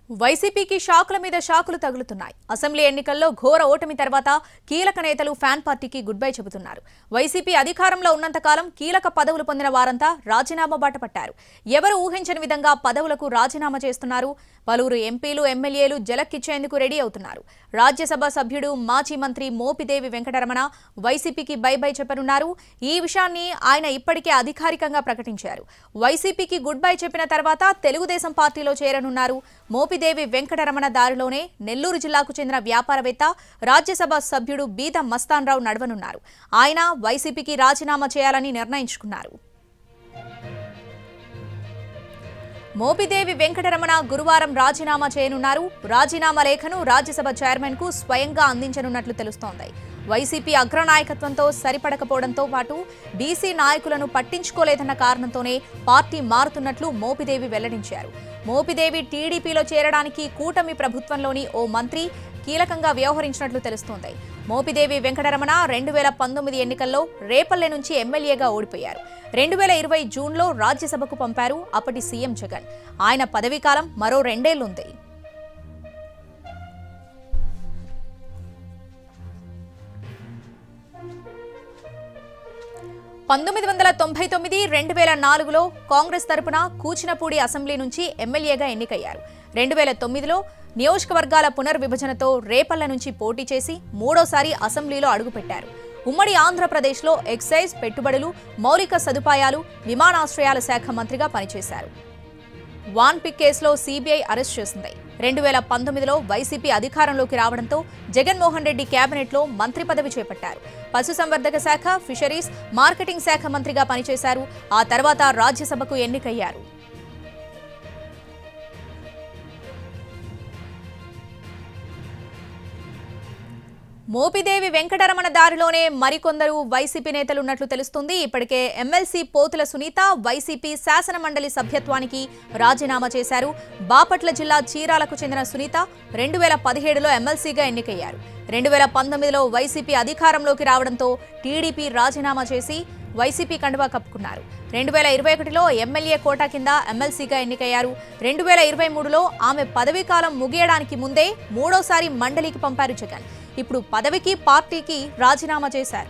వైసీపీకి షాకుల మీద షాకులు తగులుతున్నాయి అసెంబ్లీ ఎన్నికల్లో ఘోర ఓటమి తర్వాత కీలక నేతలు ఫ్యాన్ పార్టీకి గుడ్ బై చెబుతున్నారు వైసీపీ అధికారంలో ఉన్నంతకాలం కీలక పదవులు పొందిన వారంతా రాజీనామా బాట పట్టారు ఎవరు ఊహించని విధంగా పదవులకు రాజీనామా చేస్తున్నారు పలువురు ఎంపీలు ఎమ్మెల్యేలు జలక్కిచ్చేందుకు రెడీ అవుతున్నారు రాజ్యసభ సభ్యుడు మాజీ మంత్రి మోపిదేవి వెంకటరమణ వైసీపీకి బై బై చెప్పనున్నారు ఈ విషయాన్ని ఆయన ఇప్పటికే అధికారికంగా ప్రకటించారు వైసీపీకి గుడ్ బై చెప్పిన తర్వాత తెలుగుదేశం పార్టీలో చేరనున్నారు మోపిదేవి వెంకటరమణ దారిలోనే నెల్లూరు జిల్లాకు చెందిన వ్యాపారవేత్త రాజ్యసభ సభ్యుడు బీద మస్తాన్రావు నడవనున్నారు ఆయన వైసీపీకి రాజీనామా చేయాలని నిర్ణయించుకున్నారు మోపిదేవి వెంకటరమణ గురువారం రాజీనామా చేయనున్నారు రాజీనామా లేఖను రాజ్యసభ చైర్మన్ కు స్వయంగా అందించనున్నట్లు తెలుస్తోంది వైసీపీ అగ్రనాయకత్వంతో సరిపడకపోవడంతో పాటు బీసీ నాయకులను పట్టించుకోలేదన్న కారణంతోనే పార్టీ మారుతున్నట్లు మోపిదేవి వెల్లడించారు మోపిదేవి టీడీపీలో చేరడానికి కూటమి ప్రభుత్వంలోని ఓ మంత్రి కీలకంగా వ్యవహరించినట్లు తెలుస్తోంది మోపిదేవి వెంకటరమణ రెండు వేల పంతొమ్మిది ఎన్నికల్లో రేపల్లె నుంచి ఎమ్మెల్యేగా ఓడిపోయారు రెండు వేల ఇరవై జూన్లో రాజ్యసభకు పంపారు అప్పటి సీఎం జగన్ ఆయన పదవీకాలం మరో రెండేళ్లుంది పంతొమ్మిది వందల తొంభై తొమ్మిది రెండు వేల నాలుగులో కాంగ్రెస్ తరపున కూచినపూడి అసెంబ్లీ నుంచి ఎమ్మెల్యేగా ఎన్నికయ్యారు రెండు వేల తొమ్మిదిలో నియోజకవర్గాల పునర్విభజనతో రేపల్ల నుంచి పోటీ చేసి మూడోసారి అసెంబ్లీలో అడుగుపెట్టారు ఉమ్మడి ఆంధ్రప్రదేశ్లో ఎక్సైజ్ పెట్టుబడులు మౌలిక సదుపాయాలు విమానాశ్రయాల శాఖ మంత్రిగా పనిచేశారు వాన్ పిక్ కేసులో సీబీఐ అరెస్ట్ చేసింది రెండు వేల పంతొమ్మిదిలో వైసీపీ అధికారంలోకి రావడంతో జగన్మోహన్ రెడ్డి కేబినెట్లో మంత్రి పదవి చేపట్టారు పశుసంవర్ధక శాఖ ఫిషరీస్ మార్కెటింగ్ శాఖ మంత్రిగా పనిచేశారు ఆ తర్వాత రాజ్యసభకు ఎన్నికయ్యారు మోపిదేవి వెంకటరమణ దారిలోనే మరికొందరు వైసీపీ నేతలు ఉన్నట్లు తెలుస్తుంది ఇప్పటికే ఎమ్మెల్సీ పోతుల సునీత వైసీపీ శాసన మండలి సభ్యత్వానికి రాజీనామా చేశారు బాపట్ల జిల్లా చీరాలకు చెందిన సునీత రెండు వేల పదిహేడులో ఎమ్మెల్సీగా ఎన్నికయ్యారు రెండు వేల పంతొమ్మిదిలో వైసీపీ అధికారంలోకి రావడంతో టీడీపీ రాజీనామా చేసి వైసీపీ కండువా కప్పుకున్నారు రెండు వేల ఇరవై ఒకటిలో ఎమ్మెల్యే కోటా కింద ఎమ్మెల్సీగా ఎన్నికయ్యారు రెండు వేల ఇరవై మూడులో ఆమె పదవీకాలం ముగియడానికి ముందే మూడోసారి మండలికి పంపారు జగన్ ఇప్పుడు పదవికి పార్టీకి రాజీనామా చేశారు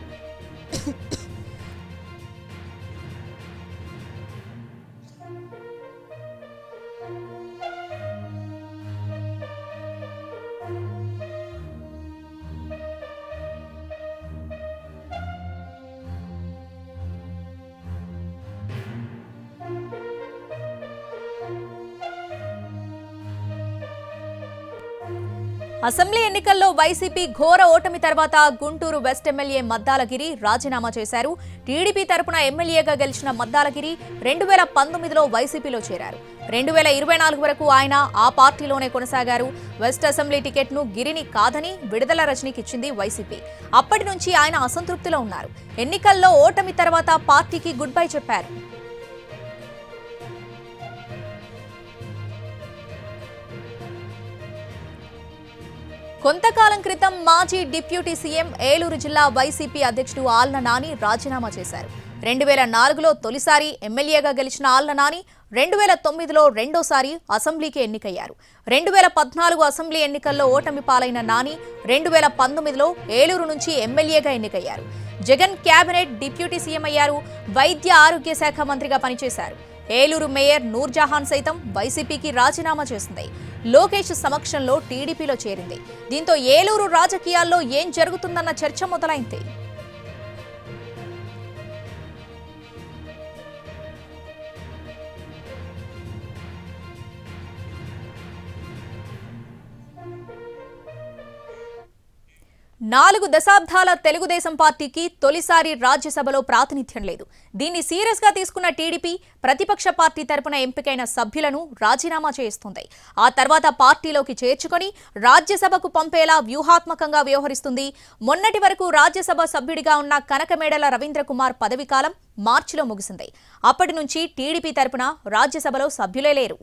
అసెంబ్లీ ఎన్నికల్లో వైసీపీ ఘోర ఓటమి తర్వాత గుంటూరు వెస్ట్ ఎమ్మెల్యే మద్దాలగిరి రాజీనామా చేశారు టీడీపీ తరపున ఎమ్మెల్యేగా గెలిచిన మద్దాలగిరి రెండు వేల పంతొమ్మిదిలో వైసీపీలో చేరారు రెండు వేల ఇరవై నాలుగు వరకు ఆయన ఆ పార్టీలోనే కొనసాగారు వెస్ట్ అసెంబ్లీ టికెట్ను గిరిని కాదని విడుదల రజనీకి ఇచ్చింది వైసీపీ అప్పటి నుంచి ఆయన అసంతృప్తిలో ఉన్నారు ఎన్నికల్లో ఓటమి తర్వాత పార్టీకి గుడ్ బై చెప్పారు కొంతకాలం క్రితం మాజీ డిప్యూటీ సీఎం ఏలూరు జిల్లా వైసీపీ అధ్యక్షుడు ఆళ్ల నాని రాజీనామా చేశారు రెండు వేల నాలుగులో తొలిసారి ఎమ్మెల్యేగా గెలిచిన ఆళ్ల నాని రెండు వేల తొమ్మిదిలో రెండోసారి అసెంబ్లీకి ఎన్నికయ్యారు రెండు వేల పద్నాలుగు అసెంబ్లీ ఎన్నికల్లో ఓటమి పాలైన నాని రెండు వేల పంతొమ్మిదిలో ఏలూరు నుంచి ఎమ్మెల్యేగా ఎన్నికయ్యారు జగన్ కేబినెట్ డిప్యూటీ సీఎం అయ్యారు వైద్య ఆరోగ్య శాఖ మంత్రిగా పనిచేశారు ఏలూరు మేయర్ నూర్జహాన్ సైతం వైసీపీకి రాజీనామా చేసింది లోకేష్ సమక్షంలో టీడీపీలో చేరింది దీంతో ఏలూరు రాజకీయాల్లో ఏం జరుగుతుందన్న చర్చ మొదలైంది నాలుగు దశాబ్దాల తెలుగుదేశం పార్టీకి తొలిసారి రాజ్యసభలో ప్రాతినిధ్యం లేదు దీన్ని సీరియస్ గా తీసుకున్న టీడీపీ ప్రతిపక్ష పార్టీ తరపున ఎంపికైన సభ్యులను రాజీనామా చేస్తుంది ఆ తర్వాత పార్టీలోకి చేర్చుకొని రాజ్యసభకు పంపేలా వ్యూహాత్మకంగా వ్యవహరిస్తుంది మొన్నటి వరకు రాజ్యసభ సభ్యుడిగా ఉన్న కనకమేడల రవీంద్ర కుమార్ పదవీకాలం మార్చిలో ముగిసింది అప్పటి నుంచి టీడీపీ తరపున రాజ్యసభలో సభ్యులే లేరు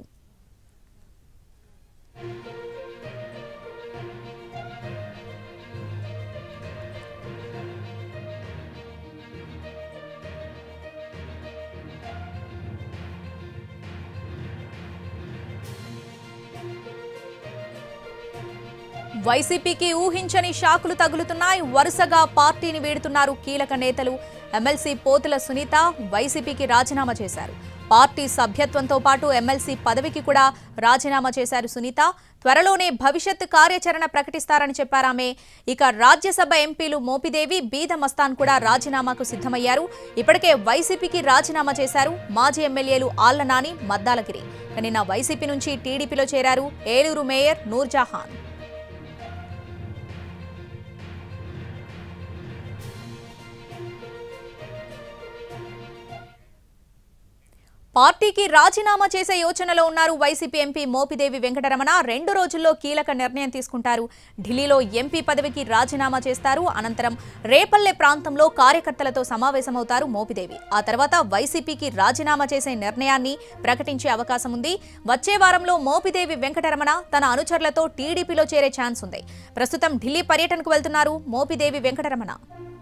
వైసీపీకి ఊహించని షాకులు తగులుతున్నాయి వరుసగా పార్టీని వీడుతున్నారు కీలక నేతలు ఎమ్మెల్సీ పోతుల సునీత వైసీపీకి రాజీనామా చేశారు పార్టీ సభ్యత్వంతో పాటు ఎమ్మెల్సీ పదవికి కూడా రాజీనామా చేశారు సునీత త్వరలోనే భవిష్యత్ కార్యాచరణ ప్రకటిస్తారని చెప్పారామె ఇక రాజ్యసభ ఎంపీలు మోపిదేవి బీద మస్తాన్ కూడా రాజీనామాకు సిద్ధమయ్యారు ఇప్పటికే వైసీపీకి రాజీనామా చేశారు మాజీ ఎమ్మెల్యేలు ఆళ్ల నాని మద్దాలగిరి నిన్న వైసీపీ నుంచి టీడీపీలో చేరారు ఏలూరు మేయర్ నూర్జహాన్ పార్టీకి రాజీనామా చేసే యోచనలో ఉన్నారు వైసీపీ ఎంపీ మోపిదేవి వెంకటరమణ రెండు రోజుల్లో కీలక నిర్ణయం తీసుకుంటారు ఢిల్లీలో ఎంపీ పదవికి రాజీనామా చేస్తారు అనంతరం రేపల్లె ప్రాంతంలో కార్యకర్తలతో సమావేశమవుతారు మోపిదేవి ఆ తర్వాత వైసీపీకి రాజీనామా చేసే నిర్ణయాన్ని ప్రకటించే అవకాశం ఉంది వచ్చే వారంలో మోపిదేవి వెంకటరమణ తన అనుచరులతో టీడీపీలో చేరే ఛాన్స్ ఉంది ప్రస్తుతం ఢిల్లీ పర్యటనకు వెళ్తున్నారు మోపిదేవి వెంకటరమణ